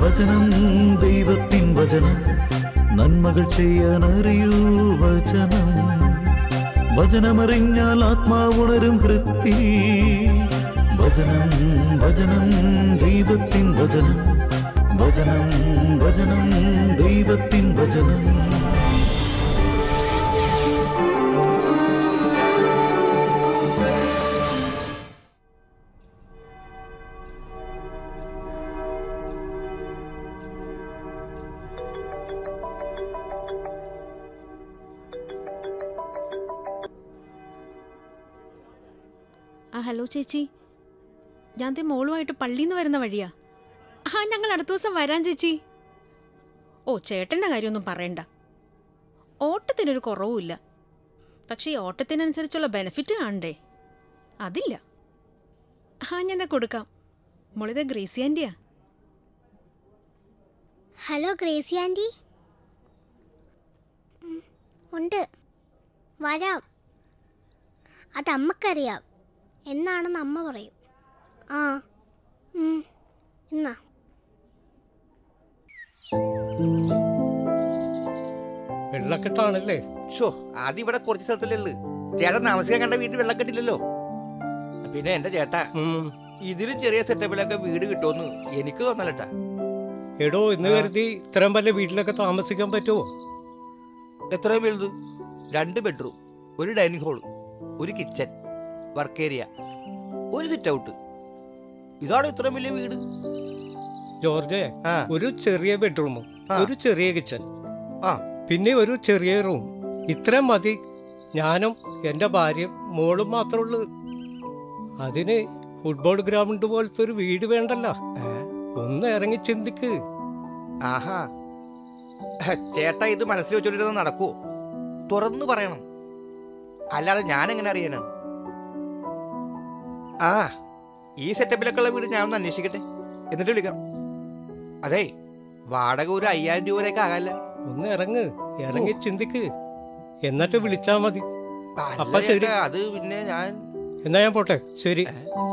വചനം ദൈവത്തിൻ വചനം നന്മകൾ ചെയ്യാൻ അറിയൂ വചനം വചനമറിഞ്ഞാൽ ആത്മാവുണരും വൃത്തി വചനം വചനം ദൈവത്തിൻ വചനം വചനം വചനം ദൈവത്തിൻ വചനം ആ ഹലോ ചേച്ചി ഞാൻ ദേ മോളുമായിട്ട് പള്ളിയിൽ നിന്ന് വരുന്ന വഴിയാ ആ ഞങ്ങൾ അടുത്ത ദിവസം വരാൻ ചേച്ചി ഓ ചേട്ടൻ്റെ കാര്യമൊന്നും പറയണ്ട ഓട്ടത്തിനൊരു കുറവുമില്ല പക്ഷേ ഈ ഓട്ടത്തിനനുസരിച്ചുള്ള ബെനിഫിറ്റ് കാണണ്ടേ അതില്ല ആ ഞാൻ ദേ കൊടുക്കാം മോളിത് ഗ്രേസി ആൻറ്റിയാ ഹലോ ഗ്രേസി ആൻറ്റി ഉം, ഉണ്ട് വരാം അത് അമ്മക്കറിയാം എന്നാണെന്ന് അമ്മ പറയും ആ ഉം, എന്നാ വെള്ളക്കെട്ടാണല്ലേ ഷോ ആദ്യം ഇവിടെ കുറച്ച് സ്ഥലത്തല്ലേ ഉള്ളു ചേട്ടൻ താമസിക്കാൻ കണ്ട വീട്ടിൽ വെള്ളക്കെട്ടില്ലല്ലോ പിന്നെ എന്റെ ചേട്ടാ ഉം. ഇതിലും ചെറിയ സെറ്റപ്പിലൊക്കെ വീട് കിട്ടുമെന്ന് എനിക്ക് തോന്നലട്ടാ എടോ എന്ന് കരുതി ഇത്രയും വലിയ വീട്ടിലൊക്കെ താമസിക്കാൻ പറ്റുമോ എത്രയും വലുത് രണ്ട് ബെഡ്റൂം ഒരു ഡൈനിങ് ഹാള് ഒരു കിച്ചൺ വർക്ക് ഏരിയ ഒരു സിറ്റ് ഔട്ട് ഇതാണ് ഇത്രയും വലിയ വീട് ജോർജെ ആ ഒരു ചെറിയ ബെഡ്റൂമും ആ. ഒരു ചെറിയ കിച്ചൺ ആ പിന്നെ ഒരു ചെറിയ റൂം ഇത്രയും മതി ഞാനും എൻ്റെ ഭാര്യയും മോളും മാത്രമേ ഉള്ളൂ അതിന് ഫുട്ബോൾ ഗ്രൗണ്ട് പോലത്തെ ഒരു വീട് വേണ്ടല്ലോ ഏ? ഒന്ന് ഇറങ്ങി ചിന്തിക്ക് ആഹാ ചേട്ടാ ഇത് മനസ്സിൽ വെച്ചോണ്ടിരുന്ന നടക്കുവോ തുറന്നു പറയണം അല്ലാതെ ഞാൻ എങ്ങനെ അറിയാനാണ് ആ ഈ സെറ്റപ്പിലൊക്കെ ഉള്ള വീട് ഞാൻ ഒന്ന് അന്വേഷിക്കട്ടെ എന്നിട്ട് വിളിക്കാം അതെ വാടക ഒരു അയ്യായിരം രൂപ വരെയൊക്കെ ആകാല്ല ഒന്ന് ഇറങ്ങ് ഇറങ്ങി ചിന്തിക്ക് എന്നിട്ട് വിളിച്ചാ മതി അല്ല അപ്പൊ ശരി. ചേട്ടാ, അത് പിന്നെ ഞാൻ എന്നാ ഞാൻ പോട്ടെ ശരി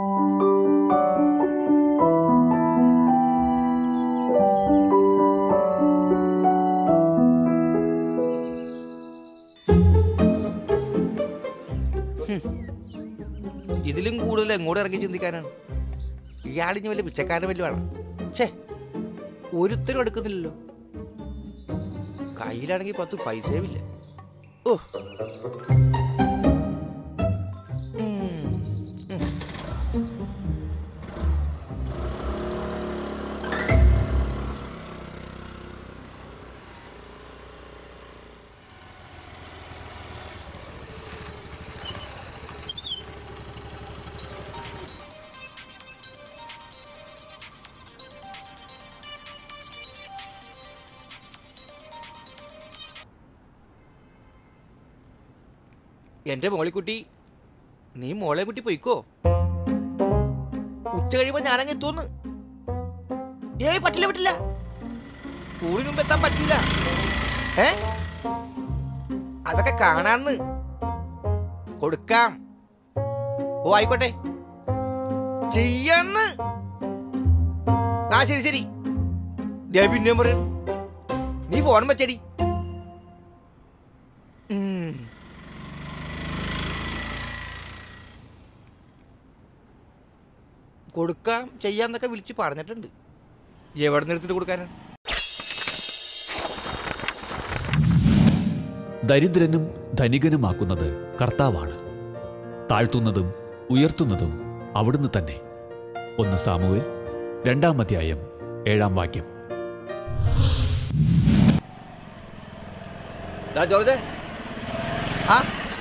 ഇതിലും കൂടുതൽ എങ്ങോട്ട് ഇറങ്ങി ചിന്തിക്കാനാണ് ഇയാളിഞ്ഞ് വല്ല പിച്ചക്കാരൻ വല്ല വേണം ഛേ ഒരുത്തരും എടുക്കുന്നില്ലല്ലോ കയ്യിലാണെങ്കിൽ പത്ത് പൈസയും ഇല്ല ഓ ഉം, ഉം. എന്റെ മോളിക്കുട്ടി നീ മോളെ കുട്ടി പൊയ്ക്കോ ഉച്ച കഴിയുമ്പോ ഞാനങ്ങ് എത്തുമെന്ന് ഏയ് പറ്റില്ല പറ്റില്ല സ്കൂളിന് മുമ്പ് എത്താൻ പറ്റില്ല ഏ അതൊക്കെ കാണാന്ന് കൊടുക്കാം ഓ ആയിക്കോട്ടെ ചെയ്യാന്ന് ആ ശരി ശരി ദേ പിന്നെ പറയും നീ ഫോൺ വെച്ചടി ഉം കൊടുക്കാം ചെയ്യാന്നൊക്കെ വിളിച്ച് പറഞ്ഞിട്ടുണ്ട് എവിടെ നിർത്തിട്ട് കൊടുക്കാനാണ് ദരിദ്രനും ധനികനുമാക്കുന്നത് കർത്താവാണ് താഴ്ത്തുന്നതും ഉയർത്തുന്നതും അവിടുന്ന് തന്നെ ഒന്ന് സാമുവേൽ രണ്ടാം അധ്യായം ഏഴാം വാക്യം ഡാ ജോർജ് ആ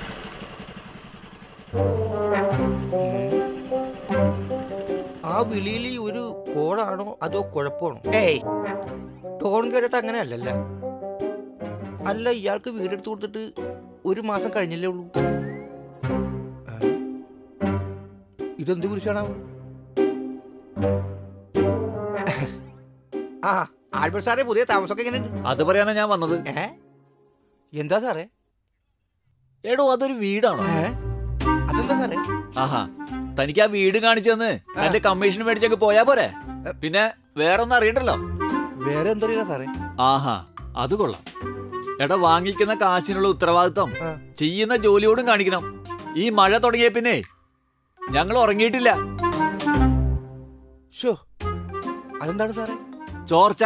ആ വിളിയിൽ ഒരു കോളാണോ അതോ കുഴപ്പമാണോ ഏയ് ടോൺ കേട്ടിട്ട് അങ്ങനെ അല്ലല്ല അല്ല ഇയാൾക്ക് വീടെടുത്ത് കൊടുത്തിട്ട് ഒരു മാസം കഴിഞ്ഞല്ലേ ഉള്ളൂ ഏ? ഇതെന്ത് കുറിച്ചാണാവോ ആ ആൽബർട്ട് സാറേ പുതിയ താമസമൊക്കെ എങ്ങനെയുണ്ട് അത് പറയാനാ ഞാൻ വന്നത് ഏ എന്താ സാറേ എടോ അതൊരു വീടാണോ ഏ അതെന്താ സാറേ ആഹാ തനിക്ക് ആ വീട് കാണിച്ചു തന്ന് എന്റെ കമ്മീഷൻ മേടിച്ചൊക്കെ പോയാ പോരെ പിന്നെ വേറെ ഒന്നും അറിയണ്ടല്ലോ വേറെ എന്തറിയാ സാറേ ആഹാ അത് കൊള്ളാം എടാ വാങ്ങിക്കുന്ന കാശിനുള്ള ഉത്തരവാദിത്വം ആ. ചെയ്യുന്ന ജോലിയോടും കാണിക്കണം ഈ മഴ തുടങ്ങിയ പിന്നെ ഞങ്ങൾ ഉറങ്ങിയിട്ടില്ല ഷോ അതെന്താണ് സാറേ ചോർച്ച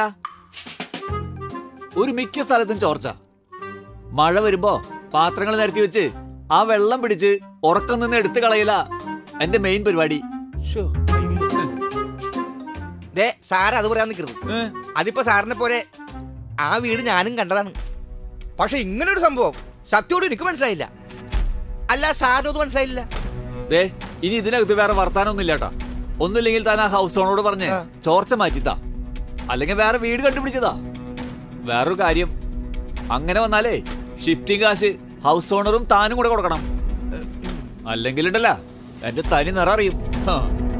ഒരു മിക്ക സ്ഥലത്തും ചോർച്ച മഴ വരുമ്പോ പാത്രങ്ങൾ നിരത്തി വെച്ച് ആ വെള്ളം പിടിച്ച് ഉറക്കം നിന്ന് എടുത്തു കളയില്ല എന്റെ മെയിൻ പരിപാടി ഷോ ദേ സാറ് അത് പറയാൻ നിൽക്കരുത് ഏ? അതിപ്പോ സാറിനെ പോലെ ആ വീട് ഞാനും കണ്ടതാണ് പക്ഷെ ഇങ്ങനെ ഒരു സംഭവം സത്യോട് എനിക്ക് മനസ്സിലായില്ല അല്ല സാറിനും അത് മനസ്സിലായില്ല ദേ ഇനി ഇതിനകത്ത് വേറെ വർത്താനൊന്നും ഇല്ലാട്ടാ ഒന്നുമില്ലെങ്കിൽ താൻ ആ ഹൗസ് ഓണോട് പറഞ്ഞ് ആ. ചോർച്ച മാറ്റിത്താ അല്ലെങ്കിൽ വേറെ വീട് കണ്ടുപിടിച്ചതാ വേറൊരു കാര്യം അങ്ങനെ വന്നാലേ ഷിഫ്റ്റിംഗ് കാശ് ഹൗസ് ഓണറും താനും കൂടെ കൊടുക്കണം അല്ലെങ്കിൽ ഉണ്ടല്ല എന്റെ തനി നിറ അറിയും ഹാ.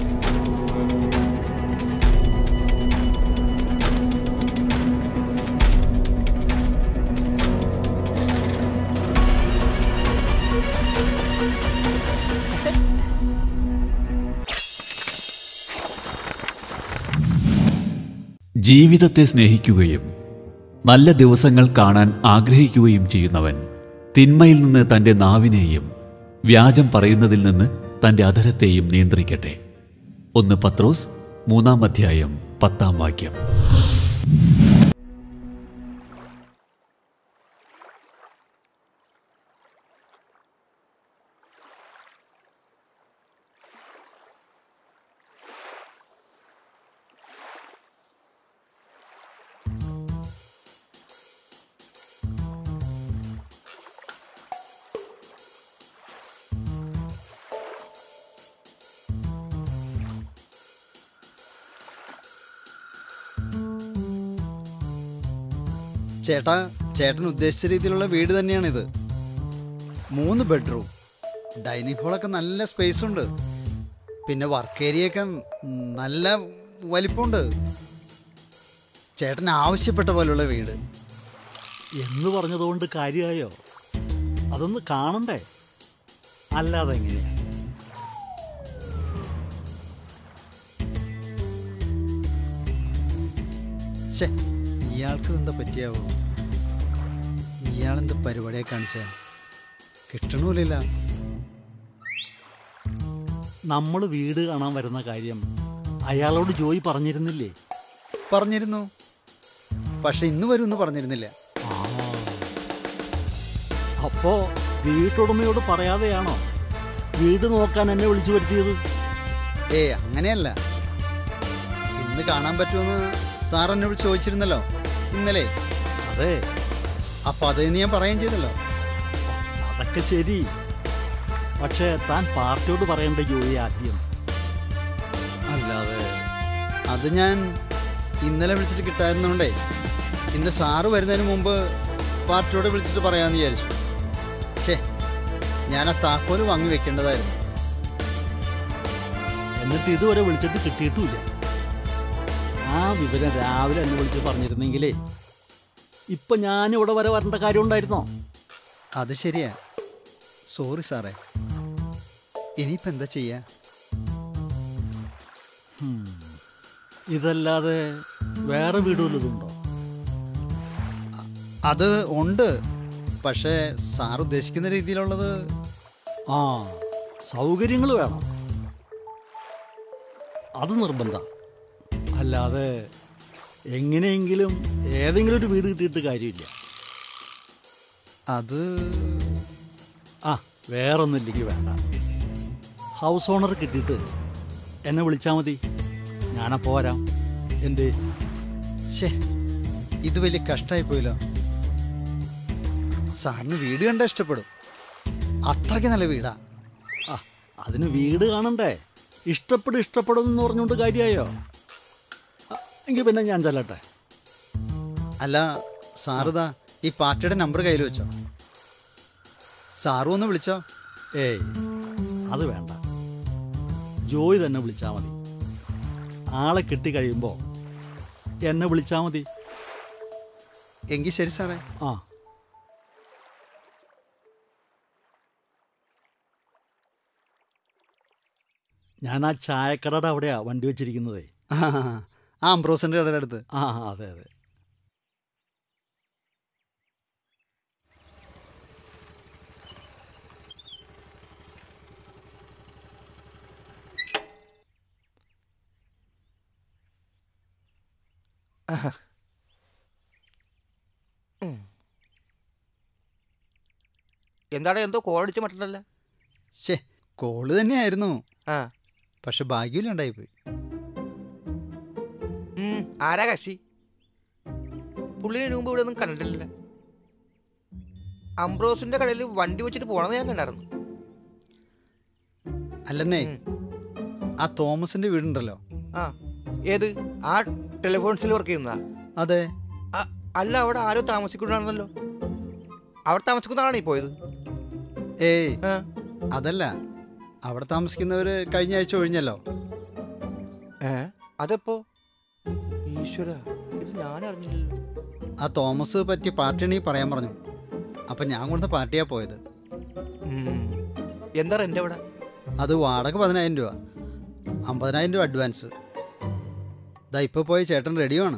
ജീവിതത്തെ സ്നേഹിക്കുകയും നല്ല ദിവസങ്ങൾ കാണാൻ ആഗ്രഹിക്കുകയും ചെയ്യുന്നവൻ തിന്മയിൽ നിന്ന് തന്റെ നാവിനെയും വ്യാജം പറയുന്നതിൽ നിന്ന് തന്റെ അധരത്തെയും നിയന്ത്രിക്കട്ടെ ഒന്ന് പത്രോസ് മൂന്നാം അധ്യായം പത്താം വാക്യം ചേട്ടാ ചേട്ടൻ ഉദ്ദേശിച്ച രീതിയിലുള്ള വീട് തന്നെയാണിത് മൂന്ന് ബെഡ്റൂം ഡൈനിങ് ഹാളൊക്കെ നല്ല സ്പേസ് ഉണ്ട് പിന്നെ വർക്ക് ഏരിയയൊക്കെ നല്ല വലിപ്പമുണ്ട് ചേട്ടൻ ആവശ്യപ്പെട്ട പോലുള്ള വീട് എന്ന് പറഞ്ഞതുകൊണ്ട് കാര്യമായോ അതൊന്ന് കാണണ്ടേ അല്ലാതെ എങ്ങനെയാ ഷേ ഇയാൾക്ക് എന്താ പറ്റിയാവോ ഇയാളെന്താ പരിപാടിയെ കാണിച്ച കിട്ടണമില്ല നമ്മൾ വീട് കാണാൻ വരുന്ന കാര്യം അയാളോട് ജോയി പറഞ്ഞിരുന്നില്ലേ പറഞ്ഞിരുന്നു പക്ഷെ ഇന്ന് വരുമെന്ന് പറഞ്ഞിരുന്നില്ല അപ്പോ വീട്ടുടമയോട് പറയാതെയാണോ വീട് നോക്കാൻ എന്നെ വിളിച്ചു വരുത്തിയത് ഏ അങ്ങനെയല്ല ഇന്ന് കാണാൻ പറ്റുമെന്ന് സാർ എന്നോട് ചോദിച്ചിരുന്നല്ലോ ഇന്നലെ അതെ അപ്പൊ അതേന്ന് ഞാൻ പറയുകയും ചെയ്തല്ലോ അതൊക്കെ ശരി പക്ഷേ താൻ പാർട്ടിയോട് പറയേണ്ട ജോലി ആദ്യം അല്ലാതെ അത് ഞാൻ ഇന്നലെ വിളിച്ചിട്ട് കിട്ടായിരുന്നോണ്ടേ ഇന്ന് സാറ് വരുന്നതിന് മുമ്പ് പാർട്ടിയോട് വിളിച്ചിട്ട് പറയാമെന്ന് വിചാരിച്ചു ഷേ ഞാൻ ആ താക്കോല് വാങ്ങി വെക്കേണ്ടതായിരുന്നു എന്നിട്ട് ഇതുവരെ വിളിച്ചിട്ട് കിട്ടിയിട്ടുമില്ല ആ വിവരം രാവിലെ എന്നെ വിളിച്ച് പറഞ്ഞിരുന്നെങ്കിലേ ഇപ്പൊ ഞാൻ ഇവിടെ വരെ വരേണ്ട കാര്യം ഉണ്ടായിരുന്നോ അത് ശരിയാ സോറി സാറേ ഇനിയിപ്പോൾ എന്താ ചെയ്യാ ഇതല്ലാതെ വേറെ വീട് വല്ലതുണ്ടോ അത് ഉണ്ട് പക്ഷേ സാർ ഉദ്ദേശിക്കുന്ന രീതിയിലുള്ളത് ആ സൗകര്യങ്ങൾ വേണം അത് നിർബന്ധം അല്ലാതെ എങ്ങനെയെങ്കിലും ഏതെങ്കിലും ഒരു വീട് കിട്ടിയിട്ട് കാര്യമില്ല അത് ആ വേറൊന്നുമില്ലെങ്കിൽ വേണ്ട ഹൗസ് ഓണർ കിട്ടിയിട്ട് എന്നെ വിളിച്ചാൽ മതി ഞാനപ്പോൾ വരാം എന്തേ ശേ ഇത് വലിയ കഷ്ടമായി പോയല്ലോ സാറിന് വീട് കണ്ടാൽ ഇഷ്ടപ്പെടും അത്രയ്ക്ക് നല്ല വീടാ ആ അതിന് വീട് കാണണ്ടേ ഇഷ്ടപ്പെടും ഇഷ്ടപ്പെടും എന്ന് പറഞ്ഞുകൊണ്ട് കാര്യമായോ ആ, എങ്കിൽ പിന്നെ ഞാൻ ചെല്ലട്ടെ അല്ല സാറിതാ ഈ പാർട്ടിയുടെ നമ്പർ കയ്യിൽ വെച്ചോ സാറും ഒന്ന് വിളിച്ചോ ഏയ് അത് വേണ്ട ജോയി തന്നെ വിളിച്ചാൽ മതി ആളെ കിട്ടിക്കഴിയുമ്പോൾ എന്നെ വിളിച്ചാൽ മതി എങ്കിൽ ശരി സാറേ ആ ഞാൻ ആ ചായക്കടയുടെ അവിടെയാ വണ്ടി വെച്ചിരിക്കുന്നതേ ആ, ആ അംബ്രോസിന്റെ കടയുടെ അടുത്ത് ആ അതെ അതെ എന്താണ് എന്തോ കോളടിച്ച് മട്ടണ്ടല്ല ശേ കോള് തന്നെയായിരുന്നു ആ പക്ഷെ ഭാഗ്യമില്ലാണ്ടായിപ്പോയി ഉം, ആരാ കക്ഷി പുള്ളിന് മുമ്പ് ഇവിടെ ഒന്നും കണ്ടിട്ടില്ല അംബ്രോസിന്റെ കടയിൽ വണ്ടി വെച്ചിട്ട് പോണെന്ന് ഞാൻ കണ്ടായിരുന്നു അല്ലെന്നേ ഉം. ആ തോമസിന്റെ വീടുണ്ടല്ലോ ആ ഏത് ആ ടെലിഫോൺസിൽ വർക്ക് ചെയ്യുന്ന അതെ അല്ല അവിടെ ആരോ താമസിക്കുന്നതാണെന്നല്ലോ അവിടെ താമസിക്കുന്നതാണോ ഈ പോയത് ഏയ് ആ അതല്ല അവിടെ താമസിക്കുന്നവര് കഴിഞ്ഞ ആഴ്ച ഒഴിഞ്ഞല്ലോ ഏ അതെപ്പോ ഈശ്വര ഇത് ഞാൻ അറിഞ്ഞില്ലല്ലോ ആ തോമസ് പറ്റി പാർട്ടിയാണ് പറയാൻ പറഞ്ഞു അപ്പം ഞാൻ കൊടുത്ത പാർട്ടിയാ പോയത് ഉം. എന്താ റെന്റ് അവിടെ അത് വാടക പതിനായിരം രൂപ അമ്പതിനായിരം രൂപ അഡ്വാൻസ് ദാ ഇപ്പോൾ പോയ ചേട്ടൻ റെഡിയാണ്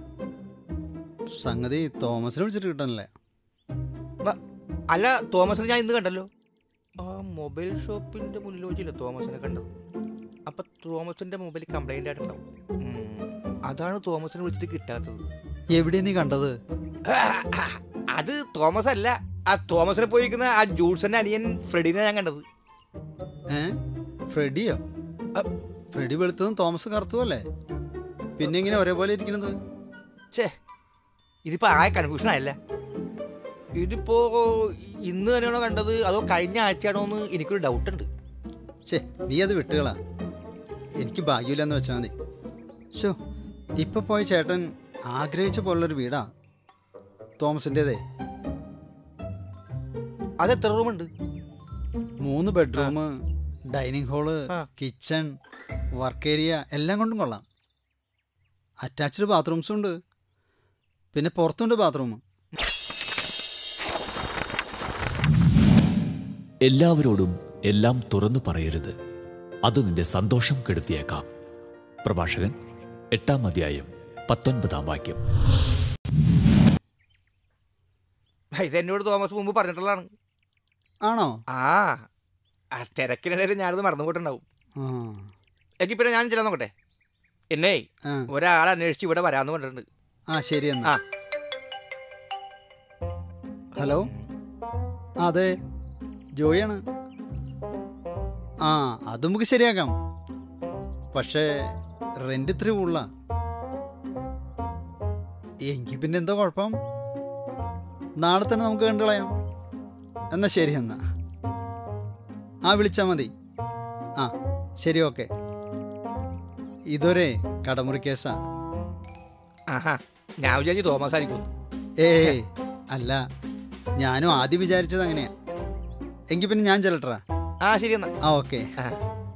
സംഗതി തോമസിനെ വിളിച്ചിട്ട് കിട്ടണല്ലേ ബ- അല്ല തോമസിനെ ഞാൻ ഇന്ന് കണ്ടല്ലോ ആ മൊബൈൽ ഷോപ്പിന്റെ മുന്നിൽ വെച്ചില്ല തോമസിനെ കണ്ടത് അപ്പൊ തോമസിന്റെ മൊബൈൽ കംപ്ലൈന്റ് ആയിട്ടുണ്ടാവും ഉം. അതാണ് തോമസിനെ വിളിച്ചിട്ട് കിട്ടാത്തത് എവിടെയാ നീ കണ്ടത് അത് തോമസ് അല്ല ആ തോമസിനെ പോയിരിക്കുന്ന ആ ജൂൾസന്റെ അനിയൻ ഫ്രെഡിനെ ഞാൻ കണ്ടത് ഏ ഫ്രെഡിയോ അ, ഫ്രെഡി വെളുത്തതും തോമസ് കറുത്തതും അല്ലേ പിന്നെ ഇങ്ങനെ ഒരേപോലെ ഇരിക്കണത് ഛേ ഇതിപ്പോ ആയ കൺഫ്യൂഷൻ ആയല്ല ഇതിപ്പോ ഇന്ന് തന്നെയാണോ കണ്ടത് അതോ കഴിഞ്ഞ ആഴ്ചയാണോ എന്ന് എനിക്കൊരു ഡൗട്ട് ഉണ്ട് ഛേ നീ അത് വിട്ടുകളാ എനിക്ക് ഭാഗ്യമില്ലെന്ന് വെച്ചാൽ മതി ഷോ ഇപ്പൊ പോയ ചേട്ടൻ ആഗ്രഹിച്ച പോലുള്ളൊരു വീടാ തോമസിൻ്റെതേ അത് എത്ര റൂമുണ്ട് മൂന്ന് ബെഡ്റൂം ഡൈനിങ് ഹാള് ആ. കിച്ചൺ വർക്ക് ഏരിയ എല്ലാം കൊണ്ടും കൊള്ളാം അറ്റാച്ച്ഡ് ബാത്റൂംസും ഉണ്ട് പിന്നെ പുറത്തുണ്ട് ബാത്റൂം എല്ലാവരോടും എല്ലാം തുറന്നു പറയരുത് അത് നിന്റെ സന്തോഷം കെടുത്തിയേക്കാം പ്രഭാഷകൻ എട്ടാം അധ്യായം പത്തൊൻപതാം വാക്യം ഇത് എന്നോട് തോമസ് മുമ്പ് പറഞ്ഞിട്ടുള്ളതാണ് ആണോ ആ ആ തിരക്കിനിടയിൽ ഞാനത് മറന്നു പോയിട്ടുണ്ടാവും ആ എങ്കിൽ പിന്നെ ഞാൻ ചെല്ലാൻ നോക്കട്ടെ എന്നേ ആ. ഒരാളെ അന്വേഷിച്ച് ഇവിടെ വരാന്ന് പറഞ്ഞിട്ടുണ്ട് ആ ശരി എന്നാ ആ. ഹലോ അതെ ജോയാണ് ആ അത് നമുക്ക് ശരിയാക്കാം പക്ഷേ റെന്റ് ഇത്തിരി കൂടുതല എങ്കിൽ പിന്നെ എന്താ കുഴപ്പം നാളെ തന്നെ നമുക്ക് കണ്ടു കളയാം എന്നാ ശരി എന്നാ ആ വിളിച്ചാൽ മതി ആ ശരി ഓക്കെ ഇതൊരേ കടമുറി കേസാ ആഹാ ഞാൻ വിചാരിച്ചു തോമസ് ആയിരിക്കും ഏയ് അല്ല ഞാനും ആദ്യം വിചാരിച്ചത് അങ്ങനെയാ എങ്കിൽ പിന്നെ ഞാൻ ചെല്ലട്ടാ ആ ശരി എന്നാ ആ ഓക്കെ ആ.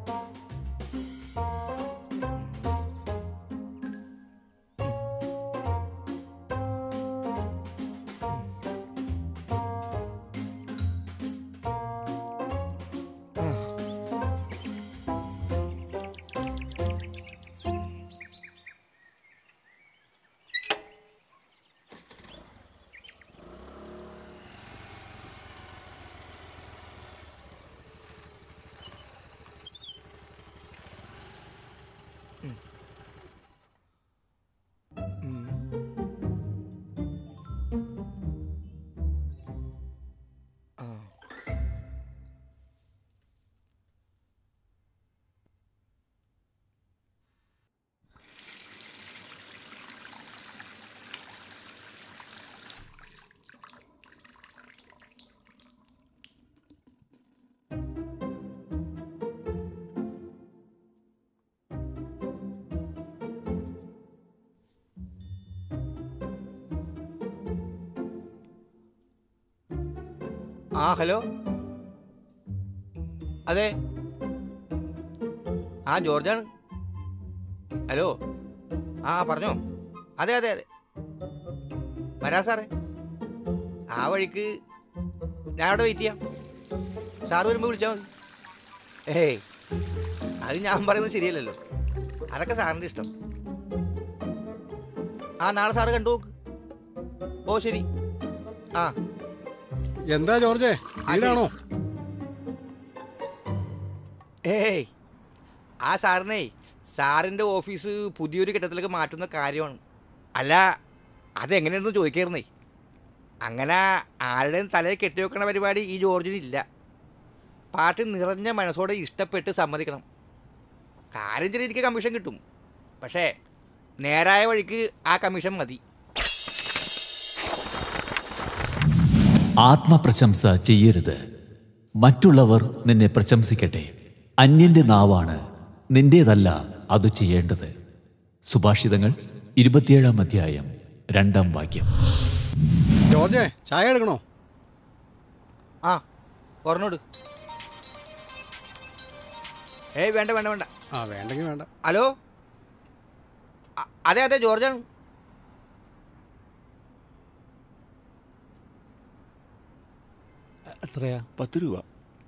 ആ ഹലോ അതെ ആ ജോർജാണ് ഹലോ ആ പറഞ്ഞോ അതെ അതെ അതെ വരാ സാറേ ആ വഴിക്ക് ഞാൻ അവിടെ വെയിറ്റ് ചെയ്യാം സാറ് വരുമ്പോൾ വിളിച്ചാൽ മതി ഏയ് അത് ഞാൻ പറയുന്നത് ശരിയല്ലല്ലോ അതൊക്കെ സാറിൻ്റെ ഇഷ്ടം ആ നാളെ സാറ് കണ്ടു നോക്ക് ഓ ശരി ആ എന്താ ജോർജേ വീടാണോ ഏയ് ആ സാറിനെ സാറിൻ്റെ ഓഫീസ് പുതിയൊരു കെട്ടിടത്തിലേക്ക് മാറ്റുന്ന കാര്യമാണ് അല്ല അതെങ്ങനെയാണെന്ന് ചോദിക്കായിരുന്നേ അങ്ങനെ ആരുടെയും തലയിൽ കെട്ടിവെക്കണ പരിപാടി ഈ ജോർജിനില്ല പാട്ട് നിറഞ്ഞ മനസ്സോടെ ഇഷ്ടപ്പെട്ട് സമ്മതിക്കണം കാര്യം ചെറിയ എനിക്ക് കമ്മീഷൻ കിട്ടും പക്ഷേ നേരായ വഴിക്ക് ആ കമ്മീഷൻ മതി ആത്മപ്രശംസ ചെയ്യരുത് മറ്റുള്ളവർ നിന്നെ പ്രശംസിക്കട്ടെ അന്യന്റെ നാവാണ് നിന്റേതല്ല അത് ചെയ്യേണ്ടത് സുഭാഷിതങ്ങൾ ഇരുപത്തിയേഴാം അധ്യായം രണ്ടാം വാക്യം ജോർജേ ചായ എടുക്കണോ ആ പറഞ്ഞോട് ഏയ് വേണ്ട വേണ്ട വേണ്ട ആ വേണ്ടെങ്കിൽ വേണ്ട ഹലോ അ- അതെ അതെ ജോർജാണ് എത്രയാ പത്ത് രൂപ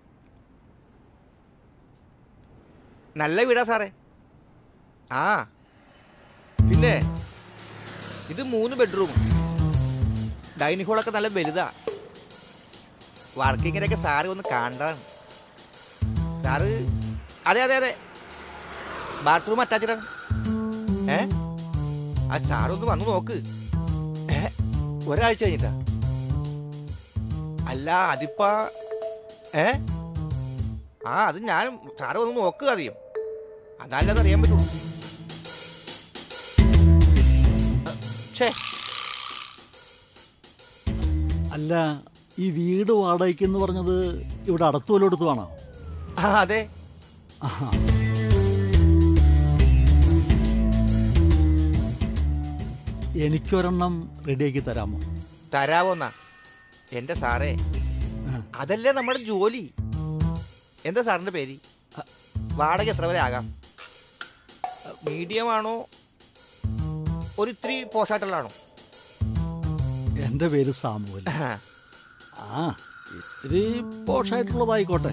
നല്ല വീടാ സാറേ ആ പിന്നെ ഇത് മൂന്ന് ബെഡ്റൂം ഡൈനിങ് ഹോളൊക്കെ നല്ല വലുതാ വർക്കിങ്ങിനൊക്കെ സാറ് ഒന്ന് കാണാണ് സാറ് അതെ അതെ അതെ ബാത്റൂം അറ്റാച്ച്ഡ് ആണ് ഏ ആ സാറൊന്ന് വന്ന് നോക്ക് ഏ ഒരാഴ്ച കഴിഞ്ഞിട്ടാ അല്ല അതിപ്പാ ഏ ആ അത് ഞാൻ സാറ് ഒന്ന് നോക്കുക അറിയും അതല്ലാതെ അറിയാൻ പറ്റുള്ളൂ ഛേ അല്ല ഈ വീട് വാടകയ്ക്ക് എന്ന് പറഞ്ഞത് ഇവിടെ അടുത്ത് വല്ലതും എടുത്തുവാണോ ആ അതെ എനിക്കൊരെണ്ണം റെഡിയാക്കി തരാമോ തരാവോന്നാ എൻ്റെ സാറേ അതല്ലേ നമ്മുടെ ജോലി എന്താ സാറിൻ്റെ പേര് വാടക എത്ര വരെ ആകാം മീഡിയം ആണോ ഒരു ഇത്തിരി പോഷായിട്ടുള്ളതാണോ എൻ്റെ പേര് സാമുവൽ ആ ഇത്തിരി പോഷായിട്ടുള്ളതായിക്കോട്ടെ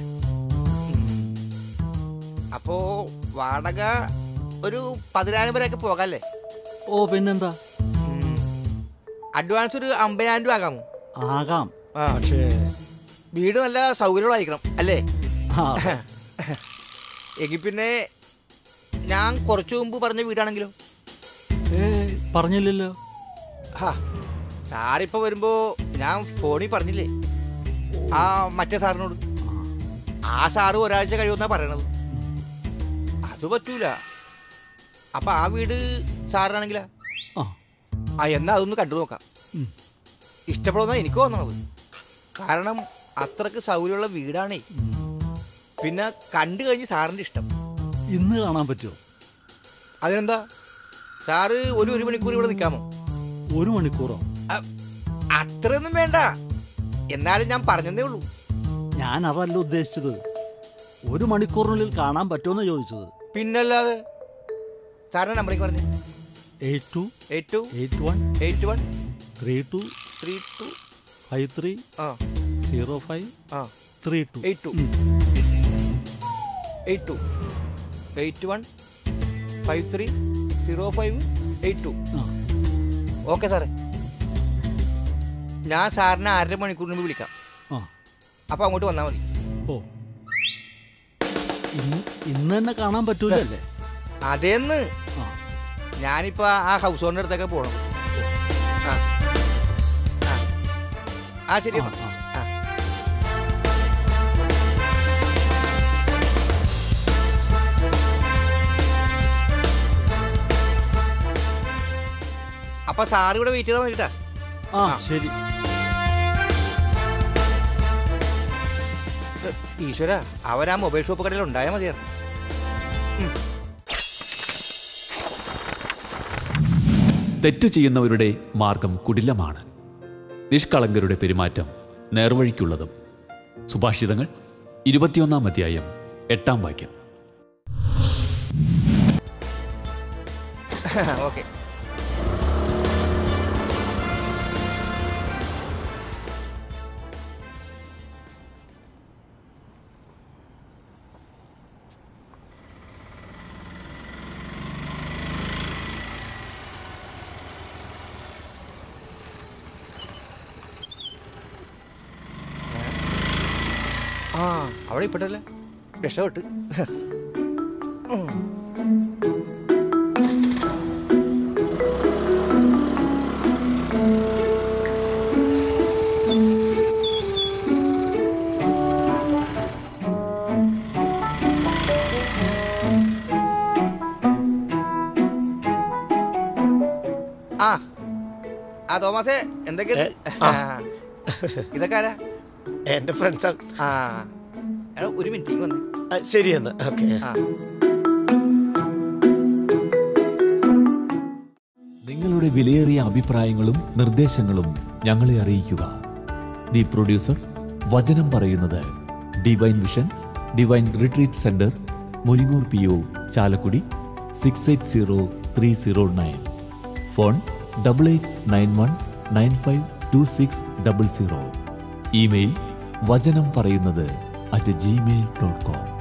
അപ്പോൾ വാടക ഒരു പതിനായിരം വരെയൊക്കെ പോകാല്ലേ ഓ പിന്നെന്താ അഡ്വാൻസ് ഒരു അമ്പതിനായിരം രൂപ ആകാമോ ആകാം ആ. പക്ഷേ വീട് നല്ല സൗകര്യമുള്ളതായിരിക്കണം അല്ലേ ആ, എങ്കിൽ പിന്നെ ഞാൻ കുറച്ചു മുമ്പ് പറഞ്ഞ വീടാണെങ്കിലോ ഏ പറഞ്ഞില്ലല്ലോ ഹാ സാറിപ്പോൾ വരുമ്പോൾ ഞാൻ ഫോണിൽ പറഞ്ഞില്ലേ ആ മറ്റേ സാറിനോട് ആ സാറ് ഒരാഴ്ച കഴിയുമെന്നാ പറയണത് അത് പറ്റൂല അപ്പൊ ആ വീട് സാറിനാണെങ്കിലാ ആ ആ എന്നാ അതൊന്ന് കണ്ടു നോക്കാം ഉം. ഇഷ്ടപ്പെടുന്ന എനിക്ക് തോന്നണത് കാരണം അത്രക്ക് സൗകര്യമുള്ള വീടാണേ പിന്നെ കണ്ടു കഴിഞ്ഞ് സാറിൻ്റെ ഇഷ്ടം ഇന്ന് കാണാൻ പറ്റുമോ അതിനെന്താ സാറ് ഒരു ഒരു മണിക്കൂർ ഇവിടെ നിൽക്കാമോ ഒരു മണിക്കൂറോ അ- അത്രയൊന്നും വേണ്ട എന്നാലും ഞാൻ പറഞ്ഞതേ ഉള്ളൂ ഞാൻ അതല്ല ഉദ്ദേശിച്ചത് ഒരു മണിക്കൂറിനുള്ളിൽ കാണാൻ പറ്റുമെന്ന് ചോദിച്ചത് പിന്നല്ലാതെ സാറിന്റെ നമ്പറേക്ക് പറഞ്ഞു eight two eight two eight one eight one three two three two five three ആ സീറോ ഫൈവ് ആ three two eight two eight two eight one five three zero five eight two ആ ഓക്കെ സാറേ ഞാൻ സാറിനെ അര മണിക്കൂറിന് മുമ്പ് വിളിക്കാം ആ അപ്പോൾ അങ്ങോട്ട് വന്നാൽ മതി ഓ ഇന്ന് ഇന്ന് തന്നെ കാണാൻ പറ്റൂലല്ലേ അതേന്ന് ആ ഞാനിപ്പോൾ ആ ഹൗസ് ഓണറിൻ്റെ അടുത്തൊക്കെ പോകണം ആ ആ. ആ ശരി ആ, എന്നാ. ആ. ആ അപ്പൊ സാർ ഇവിടെ വെയിറ്റ് ചെയ്താൽ മതിട്ടാ ആ ആ. ശരി ഈശ്വര അവരാ മൊബൈൽ ഷോപ്പ് കടയിൽ ഉണ്ടായാൽ മതിയായിരുന്നു തെറ്റ് ചെയ്യുന്നവരുടെ മാർഗം കുടിലമാണ് നിഷ്കളങ്കരുടെ പെരുമാറ്റം നേർവഴിക്കുള്ളതും സുഭാഷിതങ്ങൾ ഇരുപത്തിയൊന്നാം അധ്യായം എട്ടാം വാക്യം ഓക്കെ ആ അവിടെ ഇപ്പട്ടല്ലേ രക്ഷപ്പെട്ട് ആ ആ തോമസേ എന്തൊക്കെയുണ്ട് ആ. ഇതൊക്കെ ആരാ എന്റെ ഫ്രണ്ട്സാണ് ആ എടാ ഒരു മിനിറ്റ് ഇങ്ങ് വന്നേ ശരി എന്ന് ഓക്കെ ആ നിങ്ങളുടെ വിലയേറിയ അഭിപ്രായങ്ങളും നിർദ്ദേശങ്ങളും ഞങ്ങളെ അറിയിക്കുക ദി പ്രൊഡ്യൂസർ വചനം പറയുന്നത് divine vision divine retreat centre Muringoor P O Chalakudy six eight zero three zero nine phone double eight nine one nine five two six double zero email വചനം പറയുന്നത് അറ്റ് ജിമെയിൽ ഡോട്ട് കോം